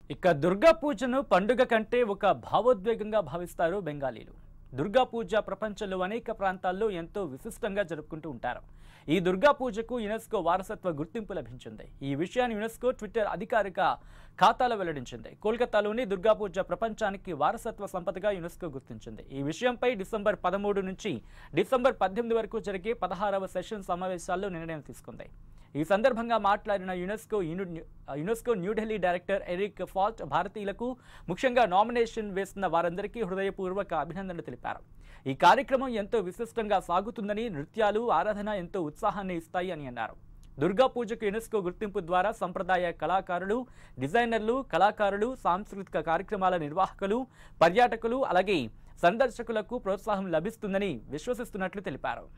ఇక దుర్గా పూజను పండుగ కంటే ఒక భావోద్వేగంగా భావిస్తారు బెంగాలీలు దుర్గా పూజ ప్రపంచంలో అనేక ప్రాంతాల్లో ఎంతో విశిష్టంగా జరుపుకుంటూ ఉంటారు ఈ దుర్గా పూజకు యునెస్కో వారసత్వ గుర్తింపు లభించింది ఈ విషయాన్ని యునెస్కో ట్విట్టర్ అధికారిక ఖాతాలో వెల్లడించింది కోల్కతాలోని దుర్గా పూజ ప్రపంచానికి వారసత్వ సంపదగా యునెస్కో గుర్తించింది ఈ విషయంపై డిసెంబర్ పదమూడు నుంచి డిసెంబర్ పద్దెనిమిది వరకు జరిగే పదహారవ సెషన్ సమావేశాల్లో నిర్ణయం తీసుకుంది ఈ సందర్భంగా మాట్లాడిన యునెస్కో యూని- UNESCO New Delhi director Eric Falt భారతీయులకు ముఖ్యంగా నామినేషన్ వేస్తున్న వారందరికీ హృదయపూర్వక అభినందనలు తెలిపారు ఈ కార్యక్రమం ఎంతో విశిష్టంగా సాగుతుందని నృత్యాలు ఆరాధన ఎంతో ఉత్సాహాన్ని ఇస్తాయి అని అన్నారు దుర్గా పూజకు యునెస్కో గుర్తింపు ద్వారా సంప్రదాయ కళాకారులు డిజైనర్లు కళాకారులు సాంస్కృతిక కార్యక్రమాల నిర్వాహకులు పర్యాటకులు అలాగే సందర్శకులకు ప్రోత్సాహం లభిస్తుందని విశ్వసిస్తున్నట్లు తెలిపారు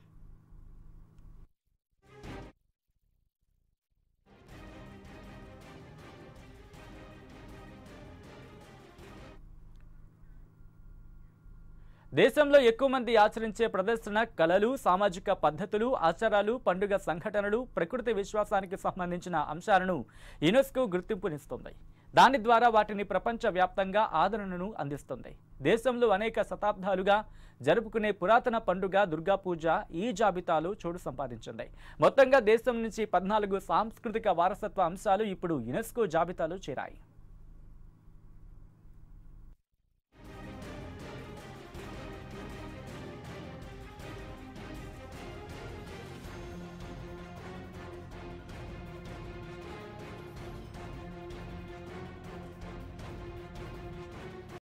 దేశంలో ఎక్కువ మంది ఆచరించే ప్రదర్శన కళలు సామాజిక పద్ధతులు ఆచారాలు పండుగ సంఘటనలు ప్రకృతి విశ్వాసానికి సంబంధించిన అంశాలను యునెస్కో గుర్తింపునిస్తుంది దాని ద్వారా వాటిని ప్రపంచ వ్యాప్తంగా ఆదరణను అందిస్తుంది దేశంలో అనేక శతాబ్దాలుగా జరుపుకునే పురాతన పండుగ దుర్గా పూజ ఈ జాబితాలో చోటు సంపాదించింది మొత్తంగా దేశం నుంచి పద్నాలుగు సాంస్కృతిక వారసత్వ అంశాలు ఇప్పుడు యునెస్కో జాబితాలో చేరాయి